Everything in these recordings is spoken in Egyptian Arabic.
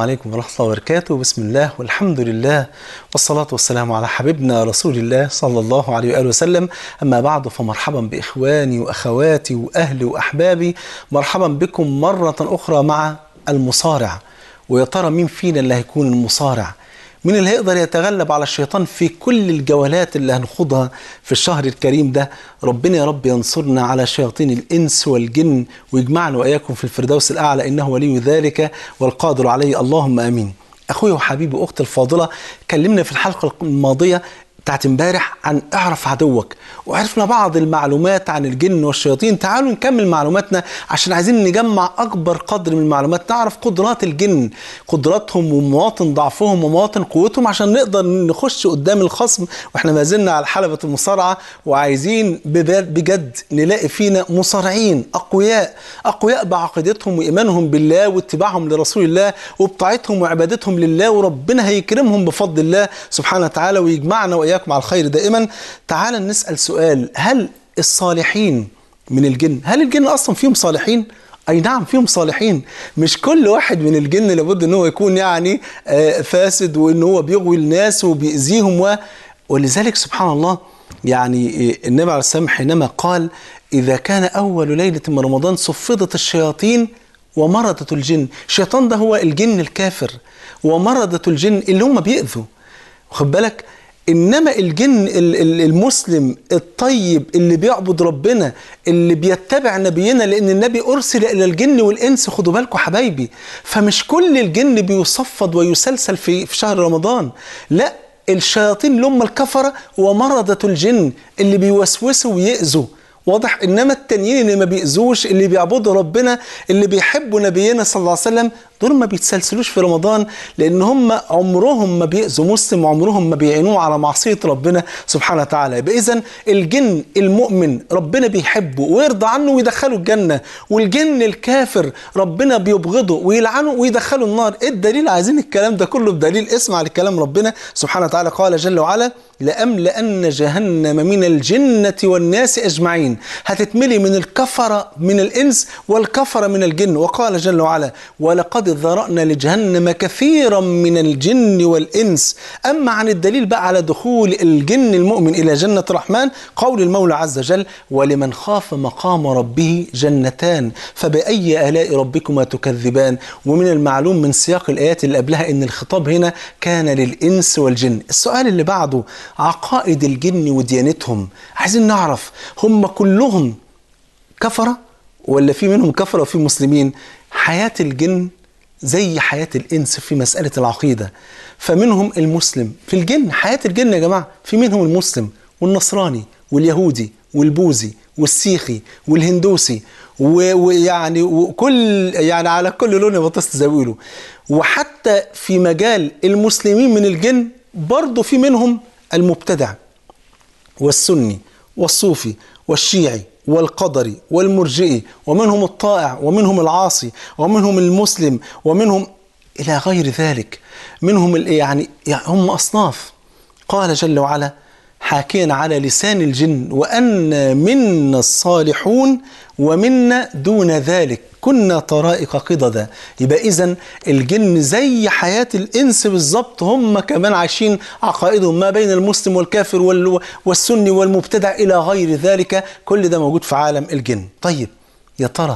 عليكم ورحمة الله وبركاته بسم الله والحمد لله والصلاة والسلام على حبيبنا رسول الله صلى الله عليه وآله وسلم أما بعد فمرحبا بإخواني وأخواتي وأهلي وأحبابي مرحبا بكم مرة أخرى مع المصارع ويا ترى مين فينا اللي هيكون المصارع مين اللي هيقدر يتغلب على الشيطان في كل الجولات اللي هنخوضها في الشهر الكريم ده ربنا يا رب ينصرنا على شياطين الإنس والجن ويجمعنا وإياكم في الفردوس الأعلى إنه ولي ذلك والقادر عليه اللهم آمين أخويا وحبيبي وأختي الفاضلة كلمنا في الحلقة الماضية بتاعت امبارح عن اعرف عدوك وعرفنا بعض المعلومات عن الجن والشياطين تعالوا نكمل معلوماتنا عشان عايزين نجمع اكبر قدر من المعلومات نعرف قدرات الجن قدراتهم ومواطن ضعفهم ومواطن قوتهم عشان نقدر نخش قدام الخصم واحنا ما زلنا على حلبة المصارعة وعايزين بجد نلاقي فينا مصارعين اقوياء اقوياء بعقيدتهم وايمانهم بالله واتباعهم لرسول الله وبطاعتهم وعبادتهم لله وربنا هيكرمهم بفضل الله سبحانه وتعالى ويجمعنا وإياكم على الخير دائما تعال نسأل سؤال هل الصالحين من الجن هل الجن أصلا فيهم صالحين؟ أي نعم فيهم صالحين مش كل واحد من الجن لابد أنه يكون يعني فاسد وأنه هو بيغوي الناس وبيأذيهم و... ولذلك سبحان الله يعني النبي عليه السلام حينما قال إذا كان أول ليلة من رمضان صفدت الشياطين ومرضت الجن الشيطان ده هو الجن الكافر ومرضت الجن اللي هم بيأذوا واخد بالك انما الجن المسلم الطيب اللي بيعبد ربنا اللي بيتبع نبينا لان النبي ارسل الى الجن والانس خدوا بالكم حبايبي فمش كل الجن بيصفد ويسلسل في في شهر رمضان لا الشياطين اللي هم الكفره ومرضة الجن اللي بيوسوسوا ويأذوا واضح انما التانيين اللي ما بيأذوش اللي بيعبدوا ربنا اللي بيحبوا نبينا صلى الله عليه وسلم دول ما بيتسلسلوش في رمضان لان هم عمرهم ما بيأذوا مسلم وعمرهم ما بيعينوه على معصيه ربنا سبحانه وتعالى يبقى اذا الجن المؤمن ربنا بيحبه ويرضى عنه ويدخله الجنه والجن الكافر ربنا بيبغضه ويلعنه ويدخله النار ايه الدليل عايزين الكلام ده كله بدليل اسمع لكلام ربنا سبحانه وتعالى قال جل وعلا لأملأن جهنم من الجنة والناس أجمعين هتتملي من الكفرة من الإنس والكفرة من الجن وقال جل وعلا ولقد ذرأنا لجهنم كثيرا من الجن والإنس أما عن الدليل بقى على دخول الجن المؤمن إلى جنة الرحمن قول المولى عز وجل ولمن خاف مقام ربه جنتان فبأي آلاء ربكما تكذبان ومن المعلوم من سياق الآيات اللي قبلها إن الخطاب هنا كان للإنس والجن السؤال اللي بعده عقائد الجن وديانتهم عايزين نعرف هم كلهم كفرة ولا في منهم كفرة وفي مسلمين حياة الجن زي حياة الإنس في مسألة العقيدة فمنهم المسلم في الجن حياة الجن يا جماعة في منهم المسلم والنصراني واليهودي والبوذي والسيخي والهندوسي ويعني وكل يعني على كل لون بطست زاويله وحتى في مجال المسلمين من الجن برضه في منهم المبتدع والسني والصوفي والشيعي والقدري والمرجئي ومنهم الطائع ومنهم العاصي ومنهم المسلم ومنهم إلى غير ذلك منهم يعني, يعني هم أصناف قال جل وعلا حاكيا على لسان الجن وأن منا الصالحون ومنا دون ذلك كنا طرائق قضدا يبقى إذا الجن زي حياة الإنس بالظبط هم كمان عايشين عقائدهم ما بين المسلم والكافر والسني والمبتدع إلى غير ذلك كل ده موجود في عالم الجن طيب يا ترى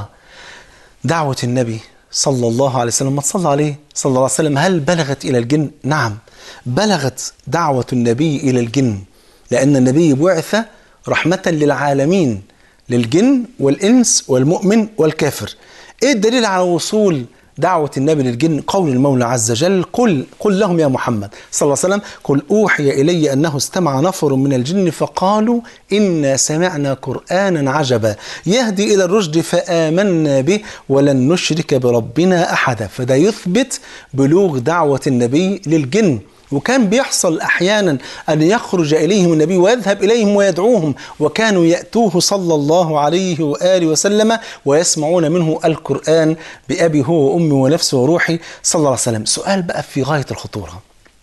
دعوة النبي صلى الله عليه وسلم ما تصلى عليه صلى الله عليه وسلم هل بلغت إلى الجن؟ نعم بلغت دعوة النبي إلى الجن لأن النبي بعث رحمة للعالمين للجن والإنس والمؤمن والكافر إيه الدليل على وصول دعوة النبي للجن قول المولى عز وجل قل قل لهم يا محمد صلى الله عليه وسلم قل أوحي إلي أنه استمع نفر من الجن فقالوا إنا سمعنا قرآنا عجبا يهدي إلى الرشد فآمنا به ولن نشرك بربنا أحدا فده يثبت بلوغ دعوة النبي للجن وكان بيحصل احيانا ان يخرج اليهم النبي ويذهب اليهم ويدعوهم وكانوا ياتوه صلى الله عليه واله وسلم ويسمعون منه القران بابي هو وامي ونفسي وروحي صلى الله عليه وسلم سؤال بقى في غايه الخطوره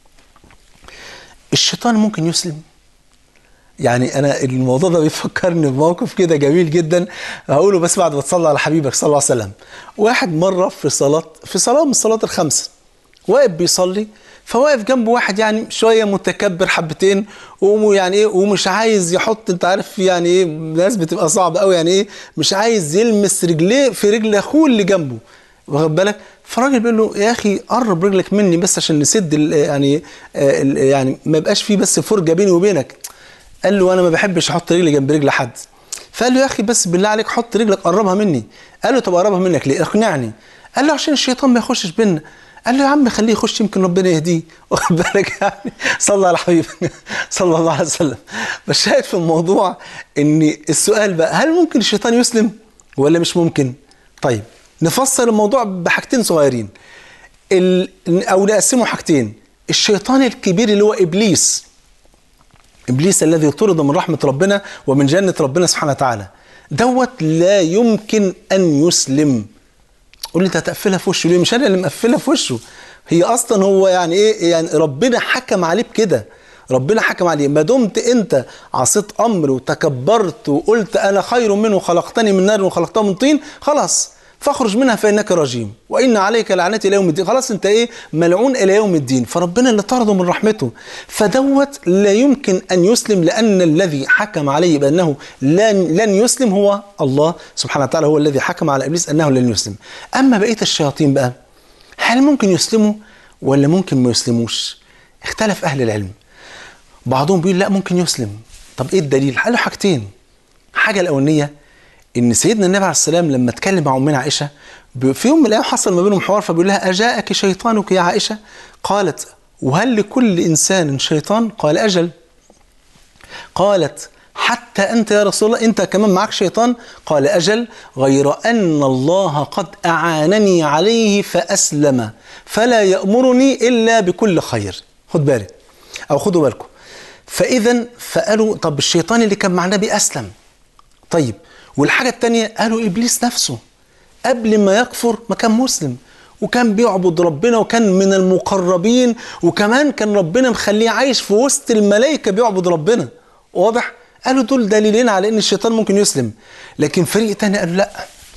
الشيطان ممكن يسلم يعني انا الموضوع ده بيفكرني بموقف كده جميل جدا هقوله بس بعد ما تصلي على حبيبك صلى الله عليه وسلم واحد مره في صلاه في صلاه من الصلاه الخمسه واقف بيصلي فواقف جنبه واحد يعني شويه متكبر حبتين ويعني ايه ومش عايز يحط انت عارف يعني ايه الناس بتبقى صعبه قوي يعني ايه مش عايز يلمس رجليه في رجل اخوه اللي جنبه واخد بالك فالراجل بيقول له يا اخي قرب رجلك مني بس عشان نسد ال يعني ال يعني ما يبقاش فيه بس فرجه بيني وبينك قال له انا ما بحبش احط رجلي جنب رجل حد فقال له يا اخي بس بالله عليك حط رجلك قربها مني قال له طب قربها منك ليه اقنعني قال له عشان الشيطان ما يخشش بينا قال له يا عم خليه يخش يمكن ربنا يهديه واخد بالك يعني صلى على حبيبنا صلى الله عليه وسلم بس شاهد في الموضوع ان السؤال بقى هل ممكن الشيطان يسلم ولا مش ممكن طيب نفسر الموضوع بحاجتين صغيرين ال... او نقسمه حاجتين الشيطان الكبير اللي هو ابليس ابليس الذي طرد من رحمه ربنا ومن جنه ربنا سبحانه وتعالى دوت لا يمكن ان يسلم قول لي انت هتقفلها في وشه ليه مش انا اللي مقفلها في وشه هي اصلا هو يعني ايه يعني ربنا حكم عليه بكده ربنا حكم عليه ما دمت انت عصيت امر وتكبرت وقلت انا خير منه خلقتني من نار وخلقته من طين خلاص فاخرج منها فانك رجيم وان عليك لعنتي الى يوم الدين خلاص انت ايه ملعون الى يوم الدين فربنا اللي طرده من رحمته فدوت لا يمكن ان يسلم لان الذي حكم عليه بانه لن لن يسلم هو الله سبحانه وتعالى هو الذي حكم على ابليس انه لن يسلم اما بقيه الشياطين بقى هل ممكن يسلموا ولا ممكن ما يسلموش اختلف اهل العلم بعضهم بيقول لا ممكن يسلم طب ايه الدليل قالوا حاجتين حاجه الاولانيه ان سيدنا النبي عليه السلام لما اتكلم مع امنا عائشه في يوم من الايام حصل ما بينهم حوار فبيقول لها اجاءك شيطانك يا عائشه قالت وهل لكل انسان شيطان قال اجل قالت حتى انت يا رسول الله انت كمان معك شيطان قال اجل غير ان الله قد اعانني عليه فاسلم فلا يامرني الا بكل خير خد بالك او خدوا بالكم فاذا فقالوا طب الشيطان اللي كان مع النبي اسلم طيب والحاجة التانية قالوا إبليس نفسه قبل ما يكفر ما كان مسلم وكان بيعبد ربنا وكان من المقربين وكمان كان ربنا مخليه عايش في وسط الملائكة بيعبد ربنا واضح؟ قالوا دول دليلين على ان الشيطان ممكن يسلم لكن فريق تاني قالوا لا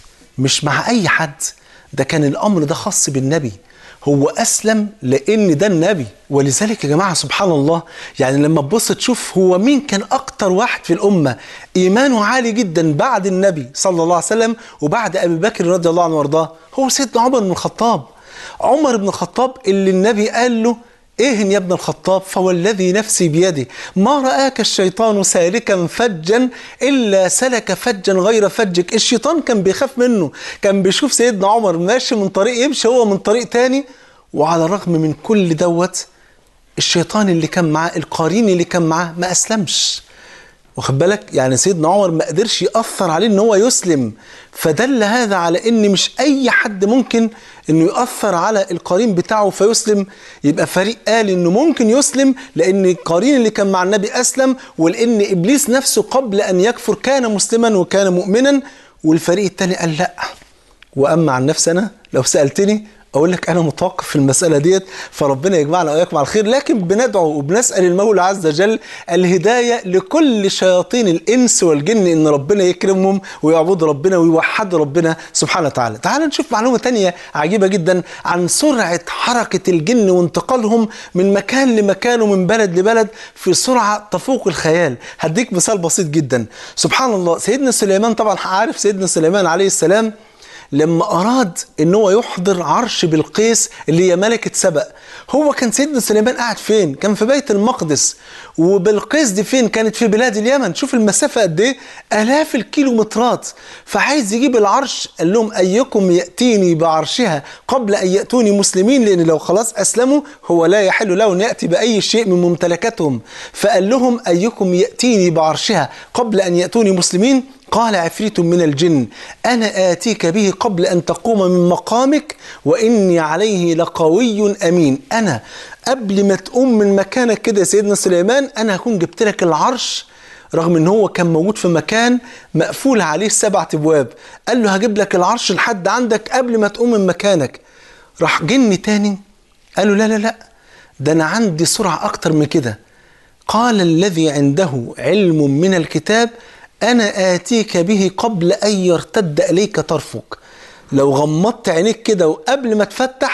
مش مع اي حد ده كان الامر ده خاص بالنبي هو اسلم لان ده النبي ولذلك يا جماعه سبحان الله يعني لما تبص تشوف هو مين كان اكتر واحد في الامه ايمانه عالي جدا بعد النبي صلى الله عليه وسلم وبعد ابي بكر رضي الله عنه وارضاه هو سيدنا عمر بن الخطاب عمر بن الخطاب اللي النبي قال له ايه يا ابن الخطاب فوالذي نفسي بيده ما رآك الشيطان سالكا فجا إلا سلك فجا غير فجك الشيطان كان بيخاف منه كان بيشوف سيدنا عمر ماشي من طريق يمشي هو من طريق تاني وعلى الرغم من كل دوت الشيطان اللي كان معاه القرين اللي كان معاه ما أسلمش واخد بالك يعني سيدنا عمر ما قدرش يأثر عليه ان هو يسلم فدل هذا على ان مش اي حد ممكن انه يأثر على القرين بتاعه فيسلم يبقى فريق قال انه ممكن يسلم لان القرين اللي كان مع النبي اسلم ولان ابليس نفسه قبل ان يكفر كان مسلما وكان مؤمنا والفريق الثاني قال لا واما عن نفسي انا لو سالتني اقول لك انا متوقف في المساله ديت فربنا يجمعنا واياكم على الخير لكن بندعو وبنسال المولى عز وجل الهدايه لكل شياطين الانس والجن ان ربنا يكرمهم ويعبدوا ربنا ويوحدوا ربنا سبحانه وتعالى. تعال نشوف معلومه تانية عجيبه جدا عن سرعه حركه الجن وانتقالهم من مكان لمكان ومن بلد لبلد في سرعه تفوق الخيال. هديك مثال بسيط جدا. سبحان الله سيدنا سليمان طبعا عارف سيدنا سليمان عليه السلام لما أراد إن هو يحضر عرش بلقيس اللي هي ملكة سبأ هو كان سيدنا سليمان قاعد فين؟ كان في بيت المقدس وبلقيس دي فين؟ كانت في بلاد اليمن شوف المسافة قد إيه؟ آلاف الكيلومترات فعايز يجيب العرش قال لهم أيكم يأتيني بعرشها قبل أن يأتوني مسلمين لأن لو خلاص أسلموا هو لا يحل له أن يأتي بأي شيء من ممتلكاتهم فقال لهم أيكم يأتيني بعرشها قبل أن يأتوني مسلمين قال عفريت من الجن أنا آتيك به قبل أن تقوم من مقامك وإني عليه لقوي أمين أنا قبل ما تقوم من مكانك كده يا سيدنا سليمان أنا هكون جبت لك العرش رغم ان هو كان موجود في مكان مقفول عليه سبعة ابواب قال له هجيب لك العرش لحد عندك قبل ما تقوم من مكانك راح جن تاني قال له لا لا لا ده انا عندي سرعة اكتر من كده قال الذي عنده علم من الكتاب أنا آتيك به قبل أن يرتد إليك طرفك لو غمضت عينيك كده وقبل ما تفتح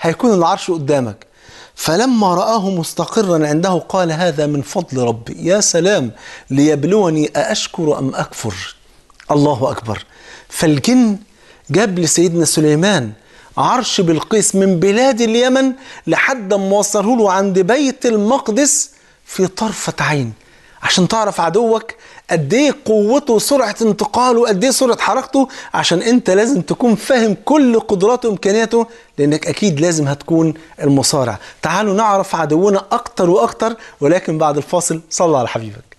هيكون العرش قدامك فلما رآه مستقرا عنده قال هذا من فضل ربي يا سلام ليبلوني أأشكر أم أكفر الله أكبر فالجن جاب لسيدنا سليمان عرش بلقيس من بلاد اليمن لحد ما وصله له عند بيت المقدس في طرفة عين عشان تعرف عدوك قد ايه قوته وسرعه انتقاله وقد ايه سرعه حركته عشان انت لازم تكون فاهم كل قدراته وامكانياته لانك اكيد لازم هتكون المصارع تعالوا نعرف عدونا اكتر واكتر ولكن بعد الفاصل صلى على حبيبك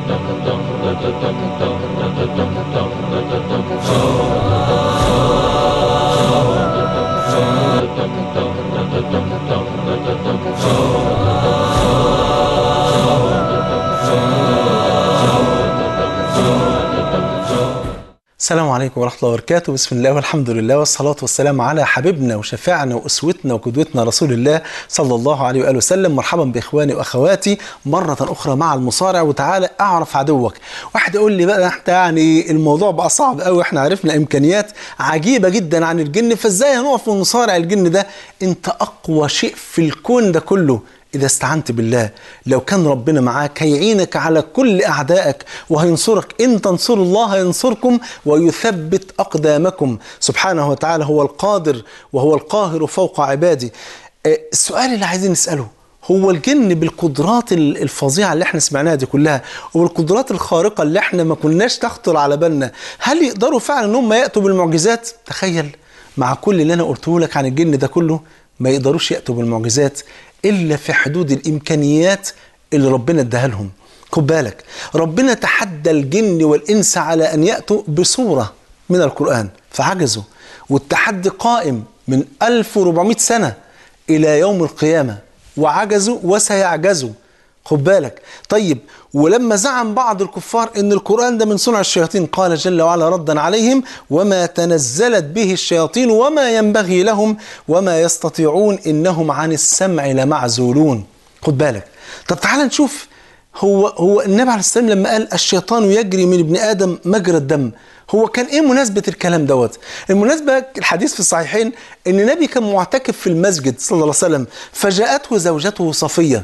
السلام عليكم ورحمة الله وبركاته بسم الله والحمد لله والصلاة والسلام على حبيبنا وشفاعنا وأسوتنا وقدوتنا رسول الله صلى الله عليه وآله وسلم مرحبا بإخواني وأخواتي مرة أخرى مع المصارع وتعالى أعرف عدوك واحد يقول لي بقى احنا يعني الموضوع بقى صعب قوي احنا عرفنا إمكانيات عجيبة جدا عن الجن فازاي هنقف ونصارع الجن ده انت أقوى شيء في الكون ده كله إذا استعنت بالله لو كان ربنا معاك هيعينك على كل أعدائك وهينصرك إن تنصروا الله ينصركم ويثبت أقدامكم سبحانه وتعالى هو القادر وهو القاهر فوق عباده السؤال اللي عايزين نسأله هو الجن بالقدرات الفظيعة اللي احنا سمعناها دي كلها وبالقدرات الخارقة اللي احنا ما كناش تخطر على بالنا هل يقدروا فعلا ان هم يأتوا بالمعجزات تخيل مع كل اللي انا قلته لك عن الجن ده كله ما يقدروش يأتوا بالمعجزات إلا في حدود الإمكانيات اللي ربنا اداها لهم خد بالك ربنا تحدى الجن والإنس على أن يأتوا بصورة من القرآن فعجزوا والتحدي قائم من 1400 سنة إلى يوم القيامة وعجزوا وسيعجزوا خد بالك طيب ولما زعم بعض الكفار ان القران ده من صنع الشياطين قال جل وعلا ردا عليهم وما تنزلت به الشياطين وما ينبغي لهم وما يستطيعون انهم عن السمع لمعزولون خد بالك طب تعال نشوف هو هو النبي عليه السلام لما قال الشيطان يجري من ابن ادم مجرى الدم هو كان ايه مناسبه الكلام دوت المناسبه الحديث في الصحيحين ان النبي كان معتكف في المسجد صلى الله عليه وسلم فجاءته زوجته صفيه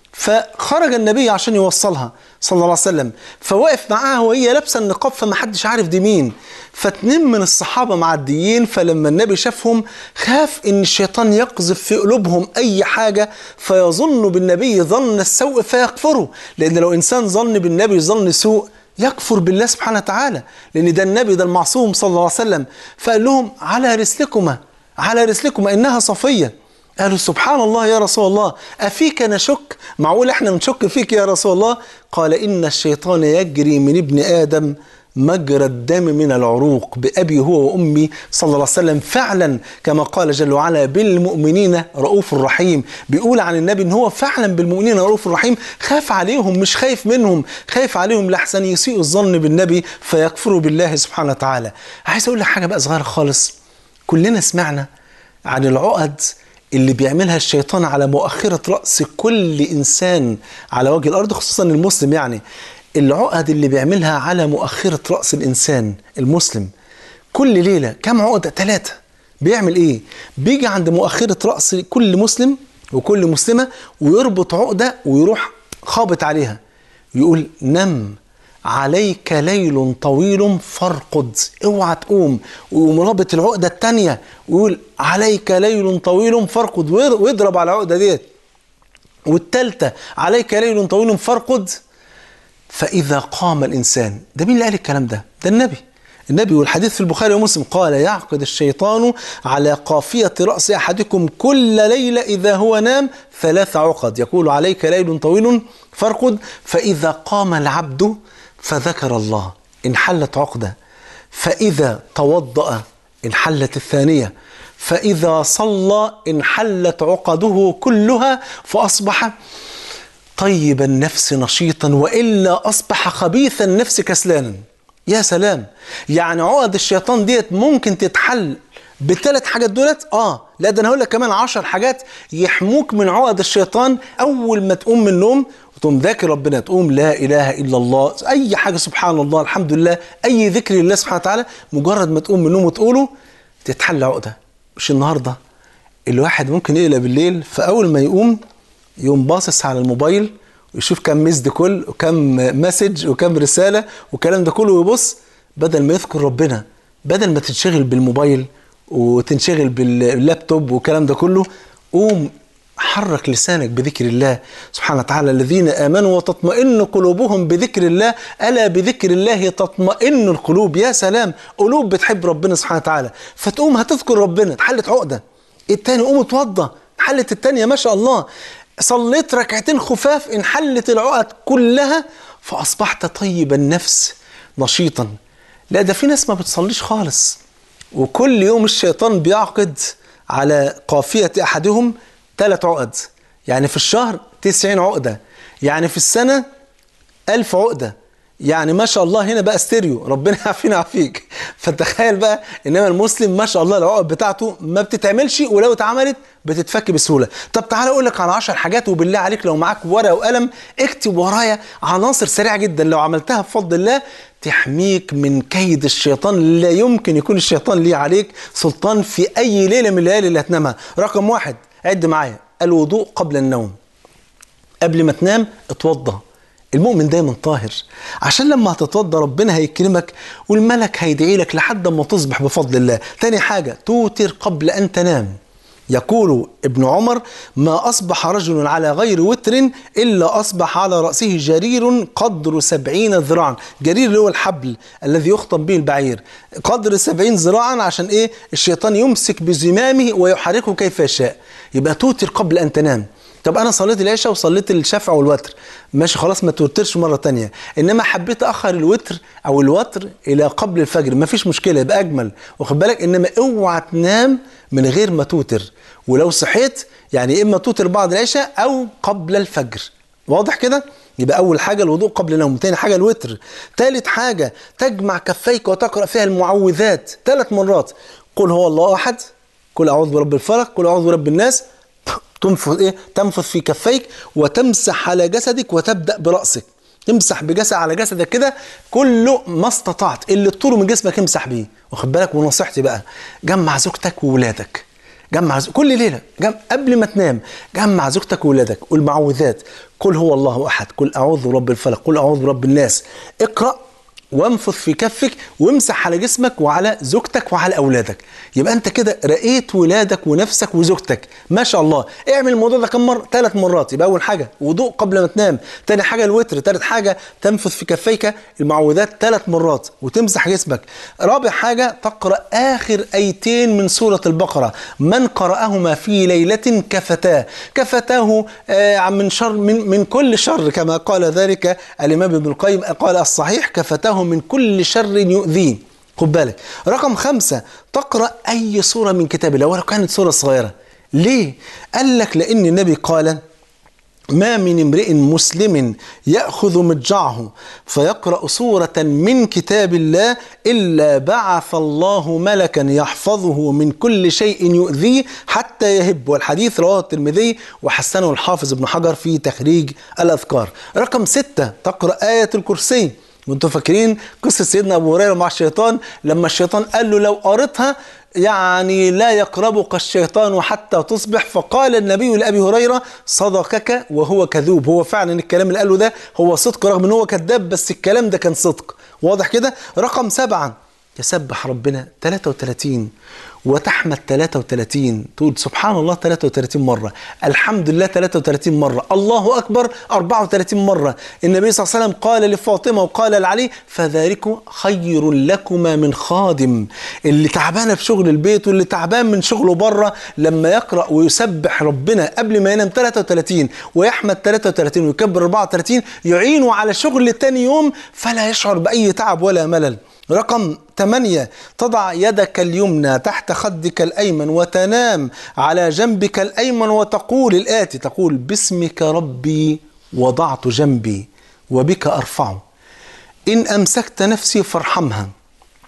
فخرج النبي عشان يوصلها صلى الله عليه وسلم فوقف معاها وهي لابسه النقاب فما حدش عارف دي مين فاتنين من الصحابه معديين فلما النبي شافهم خاف ان الشيطان يقذف في قلوبهم اي حاجه فيظن بالنبي ظن السوء فيكفروا لان لو انسان ظن بالنبي ظن سوء يكفر بالله سبحانه وتعالى لان ده النبي ده المعصوم صلى الله عليه وسلم فقال لهم على رسلكما على رسلكما انها صفيه قالوا سبحان الله يا رسول الله أفيك نشك معقول احنا نشك فيك يا رسول الله قال إن الشيطان يجري من ابن آدم مجرى الدم من العروق بأبي هو وأمي صلى الله عليه وسلم فعلا كما قال جل وعلا بالمؤمنين رؤوف رحيم بيقول عن النبي ان هو فعلا بالمؤمنين رؤوف رحيم خاف عليهم مش خايف منهم خايف عليهم لحسن يسيئوا الظن بالنبي فيكفروا بالله سبحانه وتعالى عايز اقول لك حاجه بقى صغيره خالص كلنا سمعنا عن العقد اللي بيعملها الشيطان على مؤخرة رأس كل إنسان على وجه الأرض خصوصا المسلم يعني العقد اللي بيعملها على مؤخرة رأس الإنسان المسلم كل ليلة كم عقدة ثلاثة بيعمل إيه بيجي عند مؤخرة رأس كل مسلم وكل مسلمة ويربط عقدة ويروح خابط عليها يقول نم عليك ليل طويل فارقد اوعى تقوم ويقوم رابط العقده الثانيه ويقول عليك ليل طويل فارقد ويضرب على العقده ديت والثالثه عليك ليل طويل فارقد فاذا قام الانسان ده مين اللي قال الكلام ده؟ ده النبي النبي والحديث في البخاري ومسلم قال يعقد الشيطان على قافية رأس أحدكم كل ليلة إذا هو نام ثلاث عقد يقول عليك ليل طويل فارقد فإذا قام العبد فذكر الله انحلت عقدة فإذا توضأ انحلت الثانية فإذا صلى انحلت عقده كلها فأصبح طيب النفس نشيطا وإلا أصبح خبيث النفس كسلانا يا سلام يعني عقد الشيطان ديت ممكن تتحل بالثلاث حاجات دولت اه لا ده انا هقول لك كمان عشر حاجات يحموك من عقد الشيطان اول ما تقوم من النوم وتقوم ذاكر ربنا تقوم لا اله الا الله اي حاجه سبحان الله الحمد لله اي ذكر لله سبحانه وتعالى مجرد ما تقوم من النوم وتقوله تتحل عقده مش النهارده الواحد ممكن يقلب بالليل فاول ما يقوم يقوم باصص على الموبايل ويشوف كم مسد كل وكم مسج وكم رساله والكلام ده كله ويبص بدل ما يذكر ربنا بدل ما تنشغل بالموبايل وتنشغل باللابتوب والكلام ده كله قوم حرك لسانك بذكر الله سبحانه وتعالى الذين امنوا وتطمئن قلوبهم بذكر الله الا بذكر الله تطمئن القلوب يا سلام قلوب بتحب ربنا سبحانه وتعالى فتقوم هتذكر ربنا اتحلت عقده التاني قوم اتوضى حلت التانية ما شاء الله صليت ركعتين خفاف انحلت العقد كلها فاصبحت طيب النفس نشيطا لا ده في ناس ما بتصليش خالص وكل يوم الشيطان بيعقد على قافية أحدهم ثلاث عقد يعني في الشهر تسعين عقدة يعني في السنة ألف عقدة يعني ما شاء الله هنا بقى ستيريو ربنا يعافينا ويعافيك فتخيل بقى انما المسلم ما شاء الله العقد بتاعته ما بتتعملش ولو اتعملت بتتفك بسهوله طب تعالى اقول لك على 10 حاجات وبالله عليك لو معاك ورقه وقلم اكتب ورايا عناصر سريعه جدا لو عملتها بفضل الله تحميك من كيد الشيطان لا يمكن يكون الشيطان ليه عليك سلطان في اي ليله من الليالي اللي هتنامها رقم واحد عد معايا الوضوء قبل النوم قبل ما تنام اتوضى المؤمن دايما طاهر عشان لما هتتوضى ربنا هيكرمك والملك هيدعي لك لحد ما تصبح بفضل الله تاني حاجة توتر قبل أن تنام يقول ابن عمر ما أصبح رجل على غير وتر إلا أصبح على رأسه جرير قدر سبعين ذراعا جرير اللي هو الحبل الذي يخطب به البعير قدر سبعين ذراعا عشان إيه الشيطان يمسك بزمامه ويحركه كيف يشاء يبقى توتر قبل أن تنام طب انا صليت العشاء وصليت الشفع والوتر ماشي خلاص ما توترش مره تانية انما حبيت اخر الوتر او الوتر الى قبل الفجر ما فيش مشكله يبقى اجمل واخد بالك انما اوعى تنام من غير ما توتر ولو صحيت يعني اما توتر بعد العشاء او قبل الفجر واضح كده يبقى اول حاجه الوضوء قبل النوم تاني حاجه الوتر تالت حاجه تجمع كفيك وتقرا فيها المعوذات ثلاث مرات قل هو الله احد قل اعوذ برب الفلق قل اعوذ برب الناس تنفذ ايه تنفذ في كفيك وتمسح على جسدك وتبدا براسك تمسح بجسد على جسدك كده كله ما استطعت اللي تطوله من جسمك امسح بيه واخد بالك ونصيحتي بقى جمع زوجتك وولادك جمع ز... كل ليله جم... قبل ما تنام جمع زوجتك وولادك والمعوذات قل هو الله احد قل اعوذ برب الفلق قل اعوذ برب الناس اقرا وانفض في كفك وامسح على جسمك وعلى زوجتك وعلى اولادك يبقى انت كده رقيت ولادك ونفسك وزوجتك ما شاء الله اعمل الموضوع ده كم مره ثلاث مرات يبقى اول حاجه وضوء قبل ما تنام ثاني حاجه الوتر ثالث حاجه تنفذ في كفيك المعوذات ثلاث مرات وتمسح جسمك رابع حاجه تقرا اخر ايتين من سوره البقره من قراهما في ليله كفتاه كفتاه آه من شر من من كل شر كما قال ذلك الامام ابن القيم قال الصحيح كفتاه من كل شر يؤذيه خد بالك رقم خمسة تقرأ أي سورة من كتاب الله ولو كانت سورة صغيرة ليه؟ قال لك لأن النبي قال ما من امرئ مسلم ياخذ مضجعه فيقرا سوره من كتاب الله الا بعث الله ملكا يحفظه من كل شيء يؤذيه حتى يهب والحديث رواه الترمذي وحسنه الحافظ ابن حجر في تخريج الاذكار رقم ستة تقرا ايه الكرسي وانتوا فاكرين قصه سيدنا ابو هريره مع الشيطان لما الشيطان قال له لو قريتها يعني لا يقربك الشيطان حتى تصبح فقال النبي لابي هريره صدقك وهو كذوب هو فعلا الكلام اللي قاله ده هو صدق رغم ان هو كذاب بس الكلام ده كان صدق واضح كده رقم سبعة تسبح ربنا 33 وتحمد 33 تقول سبحان الله 33 مرة الحمد لله 33 مرة الله أكبر 34 مرة النبي صلى الله عليه وسلم قال لفاطمة وقال لعلي فذلك خير لكما من خادم اللي تعبانة في شغل البيت واللي تعبان من شغله بره لما يقرأ ويسبح ربنا قبل ما ينام 33 ويحمد 33 ويكبر 34 يعينه على شغل تاني يوم فلا يشعر بأي تعب ولا ملل رقم 8 تضع يدك اليمنى تحت خدك الأيمن وتنام على جنبك الأيمن وتقول الآتي تقول باسمك ربي وضعت جنبي وبك أرفعه إن أمسكت نفسي فارحمها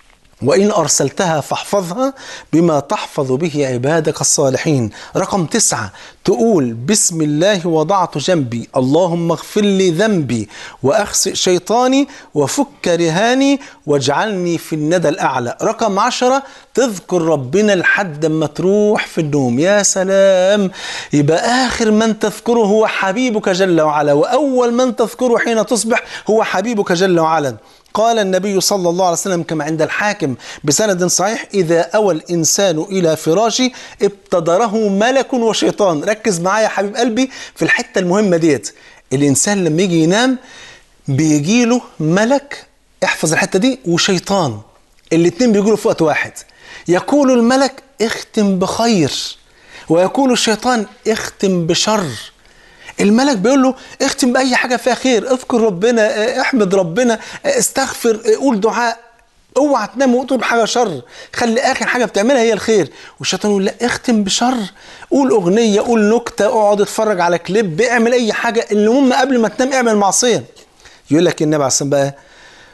وإن أرسلتها فاحفظها بما تحفظ به عبادك الصالحين رقم تسعة تقول بسم الله وضعت جنبي اللهم اغفر لي ذنبي وأخسئ شيطاني وفك رهاني واجعلني في الندى الأعلى رقم عشرة تذكر ربنا لحد ما تروح في النوم يا سلام يبقى آخر من تذكره هو حبيبك جل وعلا وأول من تذكره حين تصبح هو حبيبك جل وعلا قال النبي صلى الله عليه وسلم كما عند الحاكم بسند صحيح إذا أوى الإنسان إلى فراشه ابتدره ملك وشيطان ركز معايا يا حبيب قلبي في الحتة المهمة ديت الإنسان لما يجي ينام بيجيله ملك احفظ الحتة دي وشيطان الاتنين بيجيله في وقت واحد يقول الملك اختم بخير ويقول الشيطان اختم بشر الملك بيقول له اختم باي حاجه فيها خير اذكر ربنا اه، احمد ربنا اه، استغفر اه، قول دعاء اوعى تنام وتقول حاجه شر خلي اخر حاجه بتعملها هي الخير والشيطان يقول لا اختم بشر قول اغنيه قول نكته اقعد اتفرج على كليب اعمل اي حاجه المهم قبل ما تنام اعمل معصيه يقول لك النبي عليه الصلاه والسلام بقى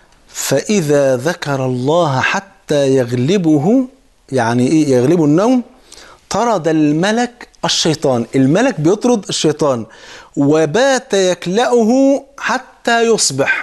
فاذا ذكر الله حتى يغلبه يعني ايه يغلبه النوم طرد الملك الشيطان الملك بيطرد الشيطان وبات يكلأه حتى يصبح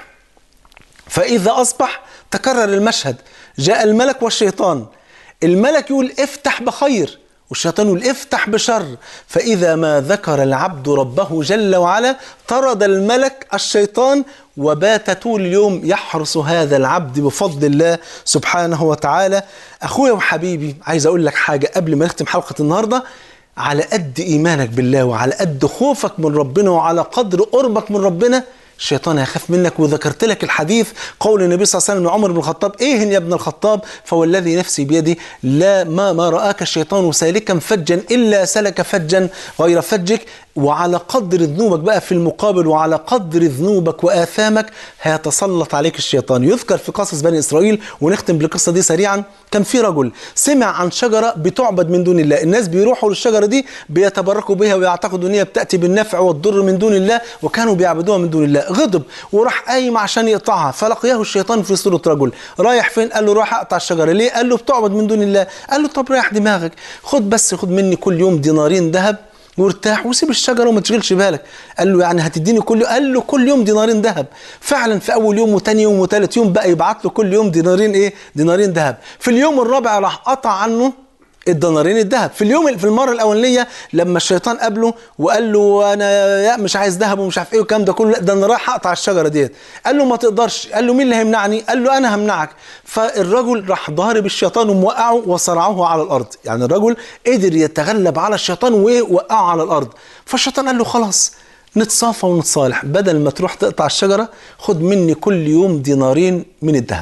فإذا أصبح تكرر المشهد جاء الملك والشيطان الملك يقول افتح بخير والشيطان يقول افتح بشر فإذا ما ذكر العبد ربه جل وعلا طرد الملك الشيطان وبات طول اليوم يحرس هذا العبد بفضل الله سبحانه وتعالى أخويا وحبيبي عايز أقول لك حاجة قبل ما نختم حلقة النهاردة على قد إيمانك بالله وعلى قد خوفك من ربنا وعلى قدر قربك من ربنا الشيطان هيخاف منك وذكرت لك الحديث قول النبي صلى الله عليه وسلم لعمر بن الخطاب ايه يا ابن الخطاب فوالذي نفسي بيدي لا ما ما راك الشيطان سالكا فجا الا سلك فجا غير فجك وعلى قدر ذنوبك بقى في المقابل وعلى قدر ذنوبك واثامك هيتسلط عليك الشيطان يذكر في قصص بني اسرائيل ونختم بالقصه دي سريعا كان في رجل سمع عن شجره بتعبد من دون الله الناس بيروحوا للشجره دي بيتبركوا بها ويعتقدوا ان هي بتاتي بالنفع والضر من دون الله وكانوا بيعبدوها من دون الله غضب وراح قايم عشان يقطعها فلقياه الشيطان في صوره رجل رايح فين قال له رايح اقطع الشجره ليه قال له بتعبد من دون الله قال له طب ريح دماغك خد بس خد مني كل يوم دينارين ذهب وارتاح وسيب الشجره وما تشغلش بالك قال له يعني هتديني كل يوم قال له كل يوم دينارين ذهب فعلا في اول يوم وتاني يوم وتالت يوم بقى يبعت له كل يوم دينارين ايه دينارين ذهب في اليوم الرابع راح قطع عنه الدنارين الذهب في اليوم في المره الاولانيه لما الشيطان قابله وقال له انا يا مش عايز ذهب ومش عارف ايه والكلام ده كله لا ده انا رايح اقطع الشجره ديت قال له ما تقدرش قال له مين اللي هيمنعني قال له انا همنعك فالرجل راح ضارب الشيطان وموقعه وصرعه على الارض يعني الرجل قدر يتغلب على الشيطان ووقعه على الارض فالشيطان قال له خلاص نتصافى ونتصالح بدل ما تروح تقطع الشجره خد مني كل يوم دينارين من الذهب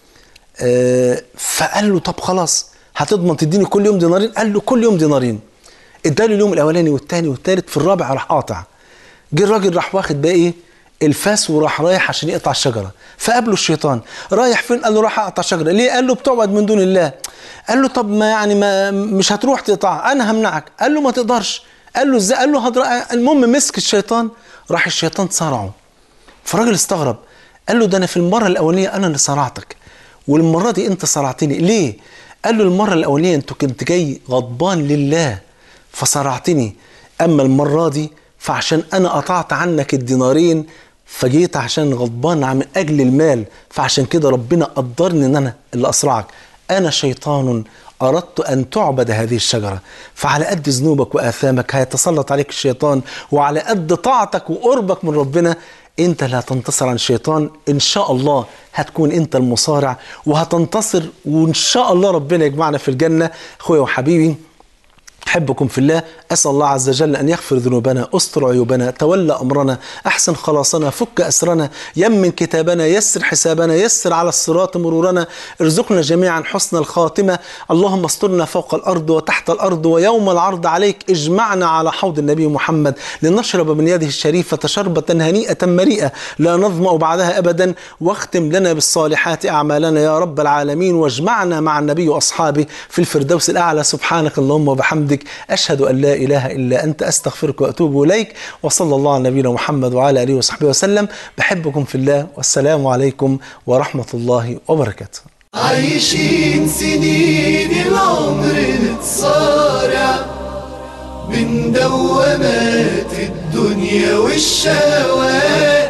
آه فقال له طب خلاص هتضمن تديني كل يوم دينارين قال له كل يوم دينارين اداله اليوم الاولاني والثاني والثالث في الرابع راح قاطع جه الراجل راح واخد بقى ايه الفاس وراح رايح عشان يقطع الشجره فقابله الشيطان رايح فين قال له راح اقطع شجره ليه قال له بتعبد من دون الله قال له طب ما يعني ما مش هتروح تقطع انا همنعك قال له ما تقدرش قال له ازاي قال له هضر... المهم مسك الشيطان راح الشيطان صرعه فالراجل استغرب قال له ده انا في المره الاولانيه انا اللي صرعتك والمره دي انت صرعتني ليه قال له المرة الأولانية أنت كنت جاي غضبان لله فصرعتني أما المرة دي فعشان أنا قطعت عنك الدينارين فجيت عشان غضبان من أجل المال فعشان كده ربنا قدرني أن أنا اللي أصرعك أنا شيطان أردت أن تعبد هذه الشجرة فعلى قد ذنوبك وآثامك هيتسلط عليك الشيطان وعلى قد طاعتك وقربك من ربنا انت اللي هتنتصر عن الشيطان ان شاء الله هتكون انت المصارع وهتنتصر وان شاء الله ربنا يجمعنا في الجنه اخويا وحبيبي أحبكم في الله أسأل الله عز وجل أن يغفر ذنوبنا أستر عيوبنا تولى أمرنا أحسن خلاصنا فك أسرنا يمن كتابنا يسر حسابنا يسر على الصراط مرورنا ارزقنا جميعا حسن الخاتمة اللهم استرنا فوق الأرض وتحت الأرض ويوم العرض عليك اجمعنا على حوض النبي محمد لنشرب من يده الشريفة شربة هنيئة مريئة لا نظمأ بعدها أبدا واختم لنا بالصالحات أعمالنا يا رب العالمين واجمعنا مع النبي وأصحابه في الفردوس الأعلى سبحانك اللهم وبحمدك أشهد أن لا إله إلا أنت أستغفرك وأتوب إليك وصلى الله على نبينا محمد وعلى آله وصحبه وسلم بحبكم في الله والسلام عليكم ورحمة الله وبركاته عايشين سنين العمر نتصارع من دوامات الدنيا والشهوات